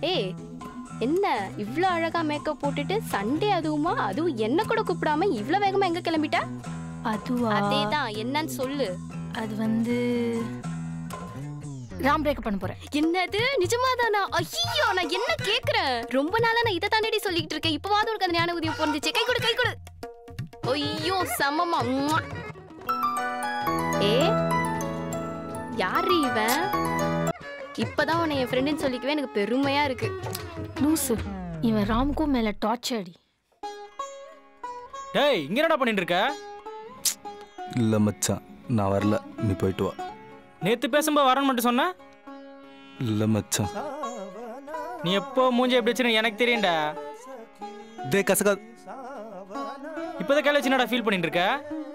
ஏய் என்ன இவ்ளோ அழகா மேக்கப் போட்டுட்டு சண்டே அதுவுமா அதுவும் என்ன கூட கூப்பிடாம இவ்ளோ வேகமா எங்க கிளம்பிட்ட அதுவா அதேதான் என்னன்னு சொல்லு அது வந்து ராம் பிரேக்கப் பண்ண போறேன் என்னது நிஜமாதானா ஐயோ நான் என்ன கேக்குறேன் ரொம்ப நாளா நான் இதை தாண்டி சொல்லிட்டு இருக்கேன் இப்பவாவது உனக்கு அந்த ஞான உதயம் பிறந்துச்சு கை கொடு கை கொடு ஐயோ சமமா உம்மா. ஏ யாரு இவன் இப்பதான் உன்னை என் ஃப்ரெண்டுன்னு சொல்லிக்கவே எனக்கு பெருமையா இருக்கு லூசு இவன் ராமுக்கும் மேல டார்ச்சர் அடி டேய் இங்க என்னடா பண்ணிட்டு இருக்க இல்லை மச்சான் நான் வரல நீ போயிட்டு வா நேத்து பேசும்போது வரேன்னு மட்டும் சொன்ன இல்லை மச்சான் நீ எப்போ மூஞ்சி எப்படி வச்சுன்னு எனக்கு தெரியும்டா டே கசகா இப்போதான் கையில் வச்சு என்னடா ஃபீல் பண்ணிட்டு இருக்க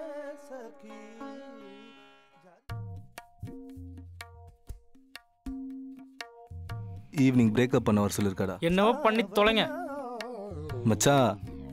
ஈவினிங் பிரேக்கப் பண்ண வர சொல்லியிருக்காடா என்னவோ பண்ணி தொலைங்க மச்சான்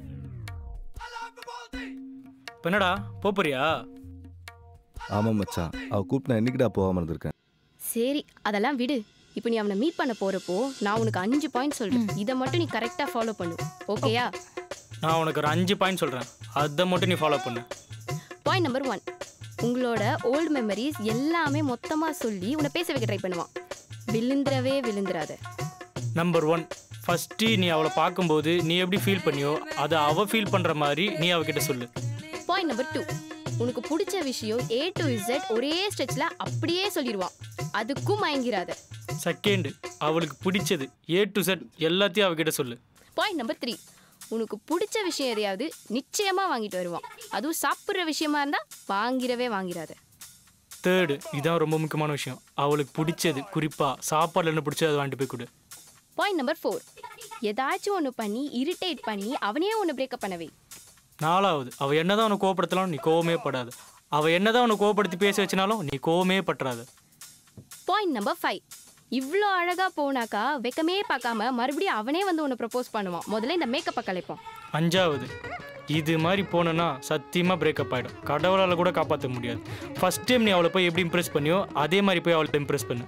இப்போ என்னடா போப் போறியா ஆமாம் மச்சான் அவ கூப்பிட்டு நான் என்னைக்குடா போகாம இருந்திருக்கேன் சரி அதெல்லாம் விடு இப்போ நீ அவனை மீட் பண்ண போறப்போ நான் உனக்கு அஞ்சு பாயிண்ட் சொல்றேன் இதை மட்டும் நீ கரெக்டா ஃபாலோ பண்ணு ஓகேயா நான் உனக்கு ஒரு அஞ்சு பாயிண்ட் சொல்கிறேன் அதை மட்டும் நீ ஃபாலோ பண்ணு பாயிண்ட் நம்பர் ஒன் உங்களோட ஓல்டு மெமரிஸ் எல்லாமே மொத்தமாக சொல்லி உன்னை பேச வைக்க ட்ரை பண்ணுவான் விழுந்துறவே விழுந்துறாத நம்பர் ஒன் ஃபஸ்ட்டு நீ அவளை பார்க்கும்போது நீ எப்படி ஃபீல் பண்ணியோ அதை அவள் ஃபீல் பண்ணுற மாதிரி நீ அவகிட்ட சொல்லு பாயிண்ட் நம்பர் டூ உனக்கு பிடிச்ச விஷயம் ஏ டு இசட் ஒரே ஸ்ட்ரெச்சில் அப்படியே சொல்லிடுவான் அதுக்கும் மயங்கிறாத செகண்டு அவளுக்கு பிடிச்சது ஏ டு செட் எல்லாத்தையும் அவகிட்ட சொல்லு பாயிண்ட் நம்பர் த்ரீ உனக்கு பிடிச்ச விஷயம் எதையாவது நிச்சயமாக வாங்கிட்டு வருவான் அதுவும் சாப்பிட்ற விஷயமா இருந்தால் வாங்கிடவே வாங்கிடாத தேர்டு இதான் ரொம்ப முக்கியமான விஷயம் அவளுக்கு பிடிச்சது குறிப்பாக சாப்பாடுல என்ன பிடிச்சது அதை வாங்கிட்டு போய் கொடு பாயிண்ட் நம்பர் ஃபோர் ஏதாச்சும் ஒன்று பண்ணி இரிட்டேட் பண்ணி அவனையே ஒன்று பிரேக்கப் பண்ணவே நாலாவது அவள் என்னதான் உன்னை கோவப்படுத்தலாம் நீ கோவமே படாது அவள் என்னதான் உன்னை கோவப்படுத்தி பேச வச்சினாலும் நீ கோவமே பற்றாத பாயிண்ட் நம்பர் ஃபைவ் இவ்வளோ அழகாக போனாக்கா வெக்கமே பார்க்காம மறுபடியும் அவனே வந்து உன்னை ப்ரப்போஸ் பண்ணுவான் முதல்ல இந்த மேக்கப்பை கலைப்போம் அஞ்சாவது இது மாதிரி போனேன்னா சத்தியமாக பிரேக்கப் ஆகிடும் கடவுளால் கூட காப்பாற்ற முடியாது ஃபர்ஸ்ட் டைம் நீ அவளை போய் எப்படி இம்ப்ரெஸ் பண்ணியோ அதே மாதிரி போய் அவளை இம்ப்ரெஸ் பண்ணு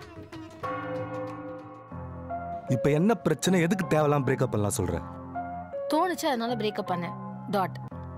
இப்போ என்ன பிரச்சனை எதுக்கு தேவையில்லாம் பிரேக்கப் பண்ணலாம் சொல்ற தோணுச்சு அதனால பிரேக்கப் பண்ணேன் டாட்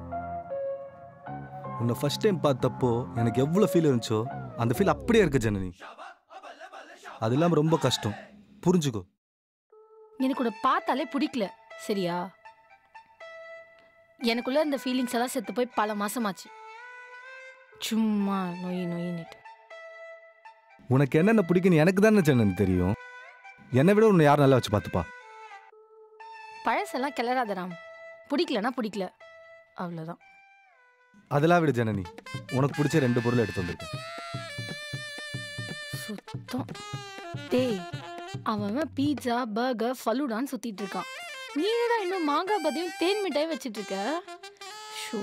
உன்னை ஃபர்ஸ்ட் டைம் பார்த்தப்போ எனக்கு எவ்வளோ ஃபீல் இருந்துச்சோ அந்த ஃபீல் அப்படியே இருக்கு ஜனனி அது இல்லாமல் ரொம்ப கஷ்டம் புரிஞ்சுக்கோ எனக்கு உன்னை பார்த்தாலே பிடிக்கல சரியா எனக்குள்ள இந்த ஃபீலிங்ஸ் எல்லாம் செத்து போய் பல மாசமாச்சு சும்மா நொய் நொயின்னுட்டு உனக்கு என்னென்ன பிடிக்குன்னு எனக்கு தானே ஜனனி தெரியும் என்னை விட உன்னை யார் நல்லா வச்சு பார்த்துப்பா பழசெல்லாம் கிளறாத ராம் பிடிக்கலனா பிடிக்கல அவ்வளோதான் அதெல்லாம் விடு ஜனனி உனக்கு பிடிச்ச ரெண்டு பொருள் எடுத்து வந்திருக்கேன் சுத்தம் டேய் அவன் பீட்சா பர்கர் ஃபலூடான்னு சுத்திட்டு இருக்கான் நீ என்னடா இன்னும் மாங்காய் பதியும் தேன் மிட்டாய் வச்சிட்டு இருக்க ஷோ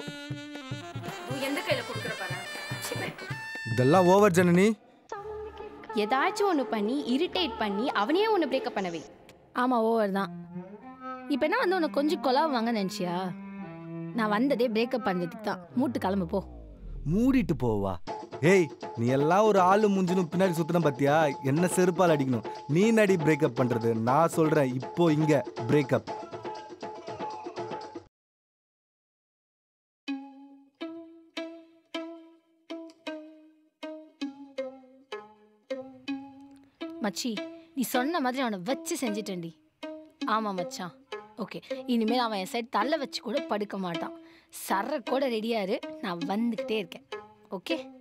எந்த கையில கொடுக்குற பாரு இதெல்லாம் ஓவர் ஜனனி ஏதாச்சும் ஒன்று பண்ணி இரிட்டேட் பண்ணி அவனையே ஒன்று பிரேக்கப் பண்ணவே ஆமா ஓவர் தான் இப்போ என்ன வந்து உனக்கு கொஞ்சம் கொலாவாங்க நினச்சியா நான் வந்ததே பிரேக்கப் பண்ணுறதுக்கு தான் மூட்டு கிளம்பு போ மூடிட்டு போவா ஏய் நீ எல்லாம் ஒரு ஆளு முஞ்சினும் பின்னாடி சுத்தின பாத்தியா என்ன செருப்பால் அடிக்கணும் நீ நடி பிரேக்கப் பண்றது நான் சொல்றேன் இப்போ இங்க பிரேக்கப் மச்சி நீ சொன்ன மாதிரி அவனை வச்சு செஞ்சிட்டேன்டி ஆமாம் மச்சான் ஓகே இனிமேல் அவன் என் சைடு தலை வச்சு கூட படுக்க மாட்டான் சர்ற கூட ரெடியாரு நான் வந்துக்கிட்டே இருக்கேன் ஓகே